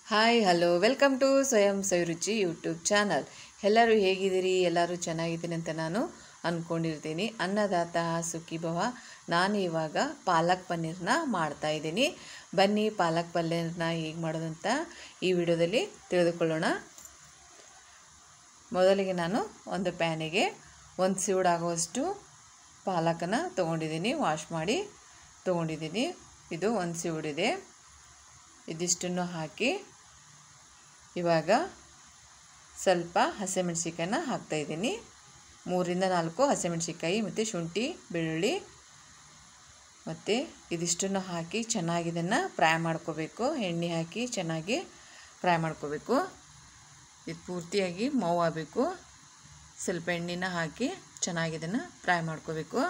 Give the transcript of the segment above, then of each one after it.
hi hello welcome to ಸ್ವಯಂ ಸವಿರುಚಿ YouTube channel ಎಲ್ಲರೂ ಹೇಗಿದ್ದೀರಿ ಎಲ್ಲರೂ ಚೆನ್ನಾಗಿದ್ದೀನಿ ಅಂತ ನಾನು ಅಂದ್ಕೊಂಡಿರ್ತೀನಿ ಅನ್ನದಾತ ಸುಖಿ ಭವ ನಾನು ಇವಾಗ ಪಾಲಕ್ ಪನ್ನೀರ್ನ ಮಾಡ್ತಾ ಇದ್ದೀನಿ ಬನ್ನಿ ಪಾಲಕ್ ಪನ್ನೀರ್ನ ಹೇಗೆ ಮಾಡೋದಂತ ಈ ವಿಡಿಯೋದಲ್ಲಿ ತಿಳಿದುಕೊಳ್ಳೋಣ ಮೊದಲಿಗೆ ನಾನು ಒಂದು ಪ್ಯಾನಿಗೆ ಒಂದು ಸಿವುಡಾಗುವಷ್ಟು ಪಾಲಕನ ತೊಗೊಂಡಿದ್ದೀನಿ ವಾಶ್ ಮಾಡಿ ತೊಗೊಂಡಿದ್ದೀನಿ ಇದು ಒಂದು ಸಿವುಡಿದೆ ಇದಿಷ್ಟನ್ನು ಹಾಕಿ ಇವಾಗ ಸ್ವಲ್ಪ ಹಸಿಮೆಣ್ಸಿಕಾಯನ್ನ ಹಾಕ್ತಾಯಿದ್ದೀನಿ ಮೂರಿಂದ ನಾಲ್ಕು ಹಸಿಮೆಣ್ಸಿಕಾಯಿ ಮತ್ತು ಶುಂಠಿ ಬೆಳ್ಳುಳ್ಳಿ ಮತ್ತು ಇದಿಷ್ಟನ್ನು ಹಾಕಿ ಚೆನ್ನಾಗಿ ಇದನ್ನು ಫ್ರೈ ಮಾಡ್ಕೋಬೇಕು ಎಣ್ಣೆ ಹಾಕಿ ಚೆನ್ನಾಗಿ ಫ್ರೈ ಮಾಡ್ಕೋಬೇಕು ಇದು ಪೂರ್ತಿಯಾಗಿ ಮೌ ಆಗಬೇಕು ಸ್ವಲ್ಪ ಎಣ್ಣೆನ ಹಾಕಿ ಚೆನ್ನಾಗಿ ಇದನ್ನು ಫ್ರೈ ಮಾಡ್ಕೋಬೇಕು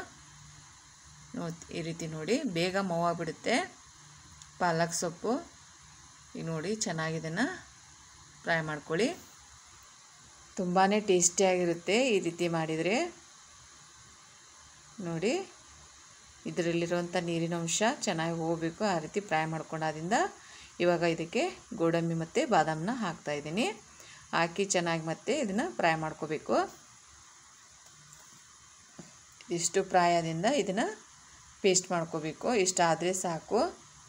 ಈ ರೀತಿ ನೋಡಿ ಬೇಗ ಮೌ ಆಗಿಬಿಡುತ್ತೆ ಪಾಲಕ್ ಸೊಪ್ಪು ಈಗ ನೋಡಿ ಚೆನ್ನಾಗಿ ಇದನ್ನು ಫ್ರೈ ಮಾಡ್ಕೊಳ್ಳಿ ತುಂಬಾ ಟೇಸ್ಟಿಯಾಗಿರುತ್ತೆ ಈ ರೀತಿ ಮಾಡಿದರೆ ನೋಡಿ ಇದರಲ್ಲಿರುವಂಥ ನೀರಿನ ಅಂಶ ಚೆನ್ನಾಗಿ ಹೋಗಬೇಕು ಆ ರೀತಿ ಫ್ರೈ ಮಾಡ್ಕೊಂಡಾದಿಂದ ಇವಾಗ ಇದಕ್ಕೆ ಗೋಡಂಬಿ ಮತ್ತು ಬಾದಾಮನ್ನ ಹಾಕ್ತಾಯಿದ್ದೀನಿ ಹಾಕಿ ಚೆನ್ನಾಗಿ ಮತ್ತೆ ಇದನ್ನು ಫ್ರೈ ಮಾಡ್ಕೋಬೇಕು ಇಷ್ಟು ಪ್ರಾಯದಿಂದ ಇದನ್ನು ಪೇಸ್ಟ್ ಮಾಡ್ಕೋಬೇಕು ಇಷ್ಟಾದರೆ ಸಾಕು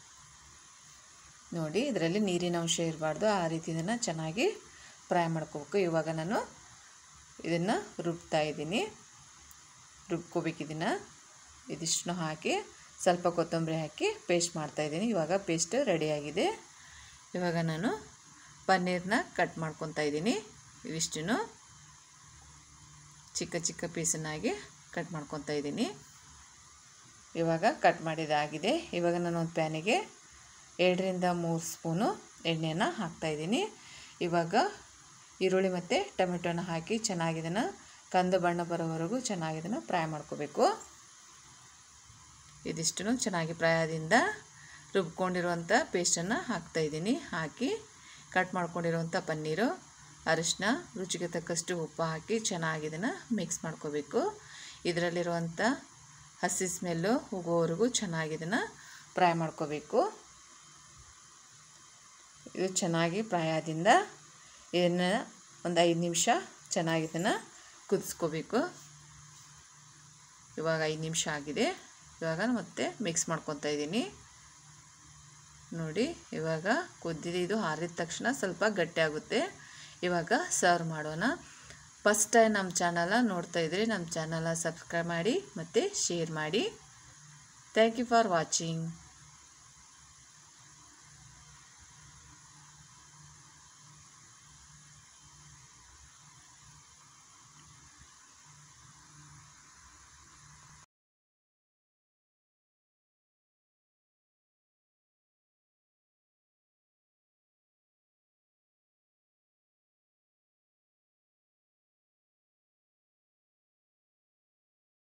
ನೋಡಿ ಇದರಲ್ಲಿ ನೀರಿನ ಅಂಶ ಇರಬಾರ್ದು ಆ ರೀತಿ ಇದನ್ನು ಚೆನ್ನಾಗಿ ಫ್ರೈ ಮಾಡ್ಕೋಬೇಕು ಇವಾಗ ನಾನು ಇದನ್ನು ರುಬ್ತಾ ಇದ್ದೀನಿ ರುಬ್ಕೋಬೇಕು ಇದನ್ನು ಇದಿಷ್ಟನ್ನು ಹಾಕಿ ಸ್ವಲ್ಪ ಕೊತ್ತಂಬರಿ ಹಾಕಿ ಪೇಸ್ಟ್ ಮಾಡ್ತಾಯಿದ್ದೀನಿ ಇವಾಗ ಪೇಸ್ಟ್ ರೆಡಿಯಾಗಿದೆ ಇವಾಗ ನಾನು ಪನ್ನೀರನ್ನ ಕಟ್ ಮಾಡ್ಕೊತಾ ಇದ್ದೀನಿ ಇವಿಷ್ಟನ್ನು ಚಿಕ್ಕ ಚಿಕ್ಕ ಪೀಸನ್ನಾಗಿ ಕಟ್ ಮಾಡ್ಕೊತಾ ಇದ್ದೀನಿ ಇವಾಗ ಕಟ್ ಮಾಡಿದಾಗಿದೆ ಇವಾಗ ನಾನು ಒಂದು ಪ್ಯಾನಿಗೆ ಎರಡರಿಂದ ಮೂರು ಸ್ಪೂನು ಎಣ್ಣೆನ ಹಾಕ್ತಾಯಿದ್ದೀನಿ ಇವಾಗ ಈರುಳ್ಳಿ ಮತ್ತು ಟೊಮೆಟೊನ ಹಾಕಿ ಚೆನ್ನಾಗಿದನ್ನು ಕಂದು ಬಣ್ಣ ಬರೋವರೆಗೂ ಚೆನ್ನಾಗಿದನ್ನು ಫ್ರೈ ಮಾಡ್ಕೋಬೇಕು ಇದಿಷ್ಟನ್ನು ಚೆನ್ನಾಗಿ ಫ್ರೈ ಆದಿಂದ ರುಬ್ಕೊಂಡಿರುವಂಥ ಪೇಸ್ಟನ್ನು ಹಾಕ್ತಾಯಿದ್ದೀನಿ ಹಾಕಿ ಕಟ್ ಮಾಡ್ಕೊಂಡಿರುವಂಥ ಪನ್ನೀರು ಅರಿಶಿನ ರುಚಿಗೆ ತಕ್ಕಷ್ಟು ಉಪ್ಪು ಹಾಕಿ ಚೆನ್ನಾಗಿ ಇದನ್ನು ಮಿಕ್ಸ್ ಮಾಡ್ಕೋಬೇಕು ಇದರಲ್ಲಿರುವಂಥ ಹಸಿ ಸ್ಮೆಲ್ಲು ಹೋಗೋವರೆಗೂ ಚೆನ್ನಾಗಿ ಇದನ್ನು ಫ್ರೈ ಮಾಡ್ಕೋಬೇಕು ಇದು ಚೆನ್ನಾಗಿ ಫ್ರೈ ಆದಿಂದ ಇದನ್ನು ಒಂದು ಐದು ನಿಮಿಷ ಚೆನ್ನಾಗಿ ಇದನ್ನು ಕುದಿಸ್ಕೋಬೇಕು ಇವಾಗ ಐದು ನಿಮಿಷ ಆಗಿದೆ ಇವಾಗ ಮತ್ತೆ ಮಿಕ್ಸ್ ಮಾಡ್ಕೊತಾ ಇದ್ದೀನಿ ನೋಡಿ ಇವಾಗ ಕುದ್ದಿದೆ ಇದು ಆರಿದ ತಕ್ಷಣ ಸ್ವಲ್ಪ ಗಟ್ಟಿ ಆಗುತ್ತೆ ಇವಾಗ ಸರ್ವ್ ಮಾಡೋಣ ಫಸ್ಟ್ ಟೈಮ್ ನಮ್ಮ ಚಾನಲ ನೋಡ್ತಾ ಇದ್ದರೆ ನಮ್ಮ ಚಾನಲ ಸಬ್ಸ್ಕ್ರೈಬ್ ಮಾಡಿ ಮತ್ತು ಶೇರ್ ಮಾಡಿ ಥ್ಯಾಂಕ್ ಯು ಫಾರ್ ವಾಚಿಂಗ್